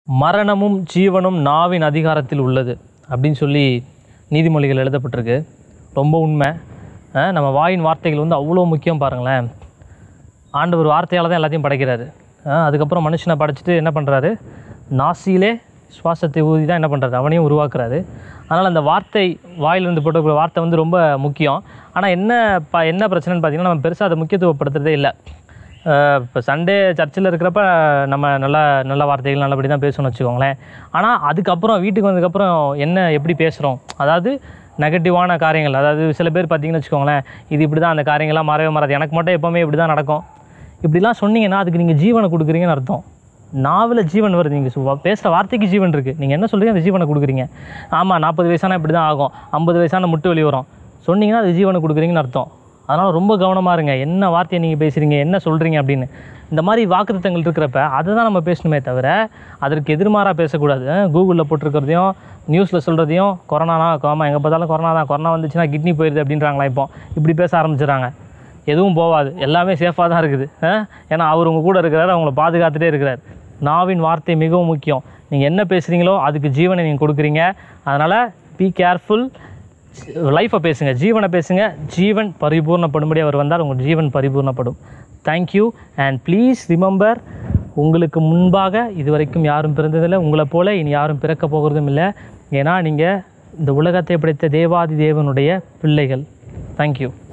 மரணமும் ஜீவனும் நாவின் அதிகாரத்தில் உள்ளது அப்படின்னு சொல்லி நீதிமொழிகள் எழுதப்பட்டிருக்கு ரொம்ப உண்மை அஹ் நம்ம வாயின் வார்த்தைகள் வந்து அவ்வளோ முக்கியம் பாருங்களேன் ஆண்டவர் வார்த்தையால் தான் எல்லாத்தையும் படைக்கிறாரு அஹ் அதுக்கப்புறம் மனுஷனை படைச்சிட்டு என்ன பண்ணுறாரு நாசியிலே சுவாசத்தை ஊதி தான் என்ன பண்ணுறாரு அவனையும் உருவாக்குறாரு அதனால் அந்த வார்த்தை வாயிலிருந்து போட்டக்கூடிய வார்த்தை வந்து ரொம்ப முக்கியம் ஆனால் என்ன ப என்ன பிரச்சனைன்னு பார்த்தீங்கன்னா நம்ம பெருசாக அதை முக்கியத்துவப்படுத்துறதே இல்லை இப்போ சண்டே சர்ச்சில் இருக்கிறப்ப நம்ம நல்ல நல்ல வார்த்தைகள் நல்லபடி தான் பேசணும்னு வச்சுக்கோங்களேன் ஆனால் அதுக்கப்புறம் வீட்டுக்கு வந்ததுக்கப்புறம் என்ன எப்படி பேசுகிறோம் அதாவது நெகட்டிவான காரியங்கள் அதாவது சில பேர் பார்த்தீங்கன்னு வச்சுக்கோங்களேன் இது இப்படி தான் அந்த காரியங்கள்லாம் மாறவே மாறாது எனக்கு மட்டும் எப்போவுமே இப்படி தான் நடக்கும் இப்படிலாம் சொன்னீங்கன்னா அதுக்கு நீங்கள் ஜீவனை கொடுக்குறீங்கன்னு அர்த்தம் நாவில் ஜீவன் வருது நீங்கள் பேசுகிற வார்த்தைக்கு ஜீவன் இருக்குது நீங்கள் என்ன சொல்கிறீங்க அந்த ஜீவனை கொடுக்குறீங்க ஆமாம் நாற்பது வயசானா இப்படி தான் ஆகும் ஐம்பது வயசான முட்டு வலி வரும் சொன்னீங்கன்னா அது ஜீவனை கொடுக்குறீங்கன்னு அர்த்தம் அதனால் ரொம்ப கவனமாக இருங்க என்ன வார்த்தையை நீங்கள் பேசுகிறீங்க என்ன சொல்கிறீங்க அப்படின்னு இந்த மாதிரி வாக்குத்தத்தங்கள் இருக்கிறப்ப அதை தான் நம்ம பேசணுமே தவிர அதற்கு எதிர்மாறாக பேசக்கூடாது கூகுளில் போட்டிருக்கிறதையும் நியூஸில் சொல்கிறதையும் கொரோனானா ஆமாம் எங்கே பார்த்தாலும் கொரோனா தான் கொரோனா வந்துச்சுன்னா கிட்னி போயிடுது அப்படின்றாங்களா இப்போ இப்படி பேச ஆரம்பிச்சிடுறாங்க எதுவும் போகாது எல்லாமே சேஃபாக தான் இருக்குது அஹ்? ஏன்னா அவர் உங்கள் கூட இருக்கிறாரு அவங்கள பாதுகாத்துட்டே இருக்கிறார் நாவின் வார்த்தை மிகவும் முக்கியம் நீங்கள் என்ன பேசுகிறீங்களோ அதுக்கு ஜீவனை நீங்கள் கொடுக்குறீங்க அதனால் பி கேர்ஃபுல் லைஃப்பை பேசுங்க ஜீவனை பேசுங்க ஜீவன் பரிபூர்ணப்படும்படி அவர் வந்தால் உங்கள் ஜீவன் பரிபூர்ணப்படும் தேங்க்யூ அண்ட் ப்ளீஸ் ரிமெம்பர் உங்களுக்கு முன்பாக இதுவரைக்கும் யாரும் பிறந்ததில்லை உங்களை போல இனி யாரும் பிறக்க போகிறதும் இல்லை ஏன்னா நீங்கள் இந்த உலகத்தை படைத்த தேவாதி தேவனுடைய பிள்ளைகள் தேங்க்யூ